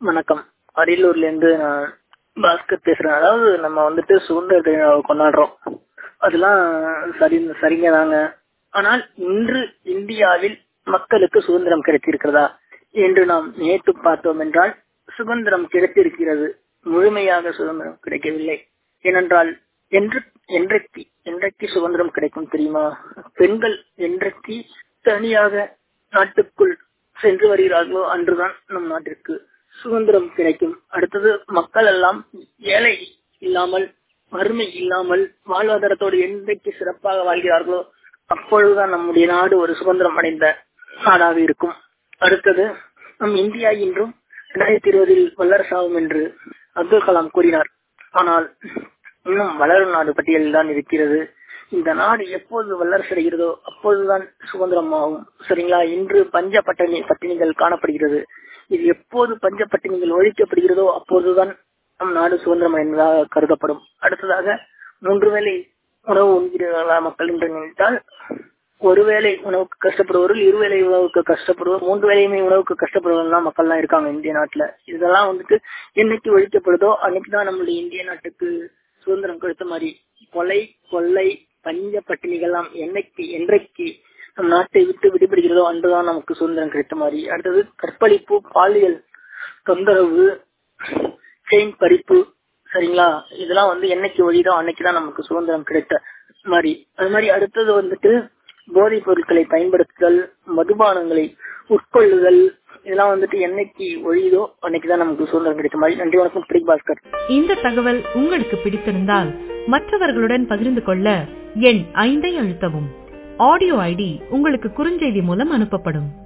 வணக்கம் அரியலூர்ல இருந்து நான் பாஸ்கர் பேசுறேன் அதாவது நம்ம வந்துட்டு சுதந்திர தின கொண்டாடுறோம் அதெல்லாம் சரி சரிங்க தாங்க ஆனால் இன்று இந்தியாவில் மக்களுக்கு சுதந்திரம் கிடைத்திருக்கிறதா என்று நாம் நேற்று பார்த்தோம் என்றால் சுதந்திரம் கிடைத்திருக்கிறது முழுமையாக சுதந்திரம் கிடைக்கவில்லை ஏனென்றால் என்று என்றைக்கு என்றைக்கு சுதந்திரம் கிடைக்கும் தெரியுமா பெண்கள் என்றைக்கு தனியாக நாட்டுக்குள் சென்று வருகிறார்களோ அன்றுதான் நம் நாட்டிற்கு சுதந்திரம் கிடைக்கும் அடுத்தது மக்கள் எல்லாம் ஏழை இல்லாமல் வறுமை இல்லாமல் வாழ்வாதாரத்தோடு என்றைக்கு சிறப்பாக வாழ்கிறார்களோ அப்பொழுதுதான் நம்முடைய நாடு ஒரு சுதந்திரம் அடைந்த நாடாக இருக்கும் அடுத்தது நம் இந்தியா இன்றும் இரண்டாயிரத்தி இருபதில் வல்லரசாகும் என்று அப்துல் கலாம் கூறினார் ஆனால் இன்னும் வளரும் நாடு பட்டியலில் தான் இருக்கிறது இந்த நாடு எப்போது வல்லரசு அடைகிறதோ அப்போதுதான் சுதந்திரம் ஆகும் சரிங்களா இன்று பஞ்ச பட்டினி பட்டினிகள் காணப்படுகிறது இது எப்போது பஞ்ச பட்டினிகள் ஒழிக்கப்படுகிறதோ அப்போதுதான் நம் நாடு சுதந்திரம் அடைந்ததாக கருதப்படும் அடுத்ததாக மூன்று வேளை உணவு உண்கிறீர்களா மக்கள் என்று நினைத்தால் ஒருவேளை உணவுக்கு கஷ்டப்படுவோர்கள் இருவேளை உணவுக்கு கஷ்டப்படுவோர் மூன்று வேலையுமே உணவுக்கு கஷ்டப்படுவர்கள் மக்கள் எல்லாம் இருக்காங்க இந்திய நாட்டுல இதெல்லாம் வந்துட்டு என்னைக்கு ஒழிக்கப்படுதோ அன்னைக்குதான் நம்மளுடைய இந்திய நாட்டுக்கு சுதந்திரம் கொடுத்த மாதிரி கொலை கொள்ளை பஞ்ச பட்டினிகள்லாம் என்னைக்கு என்றைக்கு நம் நாட்டை விட்டு விடுபடுகிறதோ அன்றுதான் நமக்கு சுதந்திரம் கிடைத்த மாதிரி அடுத்தது கற்பழிப்பு பாலியல் தொந்தரவு செயின் பறிப்பு சரிங்களா இதெல்லாம் வந்து என்னைக்கு ஒழிதோ அன்னைக்குதான் நமக்கு சுதந்திரம் கிடைத்த மாதிரி அது மாதிரி அடுத்தது வந்துட்டு போதைப் பொருட்களை பயன்படுத்துதல் மதுபானங்களை உட்கொள்ளுதல் இதெல்லாம் வந்துட்டு என்னைக்கு ஒழியுதோ அன்னைக்குதான் நமக்கு சுதந்திரம் கிடைத்த மாதிரி நன்றி வணக்கம் பிரிக் பாஸ்கர் இந்த தகவல் உங்களுக்கு பிடித்திருந்தால் மற்றவர்களுடன் பகிர்ந்து கொள்ள எண் ஐந்தை அழுத்தவும் ஆடியோ ஐடி உங்களுக்கு குறுஞ்செய்தி மூலம் அனுப்பப்படும்